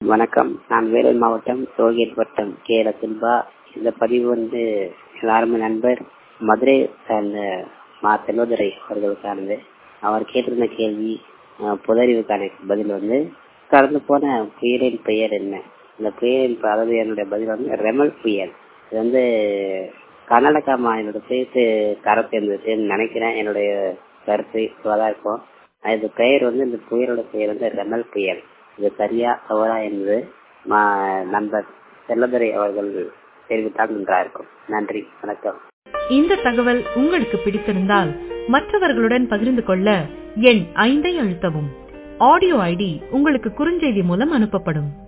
வணக்கம் நான் வேலூர் மாவட்டம் டோல்கேட் வட்டம் கே ரசில்பா இந்த பதிவு வந்து எல்லாருமே நண்பர் மதுரை சார்ந்த மா செல்வதுரை அவர்களுக்கானது அவர் கேட்டிருந்த கேள்வி அஹ், புதறிவுக்கான பதில் வந்து கடந்து போன புயலின் பெயர் என்ன இந்த புயலின் பெ- அதாவது என்னுடைய பதில் வந்து ரெமல் புயல் இது வந்து கர்நாடகா மாநிலத்தை சேர்த்து கரை சேர்ந்ததுன்னு நினைக்கிறேன் என்னுடைய கருத்து இதுவாதான் இருக்கும் இது பெயர் வந்து இந்த புயலோட பெயர் வந்து ரெமல் புயல் இது சரியா தவறா என்பது மா- நண்பர் செல்லதுரை அவர்கள் தெரிவித்தால் நன்றாக இருக்கும் நன்றி வணக்கம் இந்த தகவல் உங்களுக்கு பிடித்திருந்தால் மற்றவர்களுடன் பகிர்ந்து கொள்ள எண் ஐந்தை அழுத்தவும் ஆடியோ ஐடி உங்களுக்கு குறுஞ்செய்தி மூலம் அனுப்பப்படும்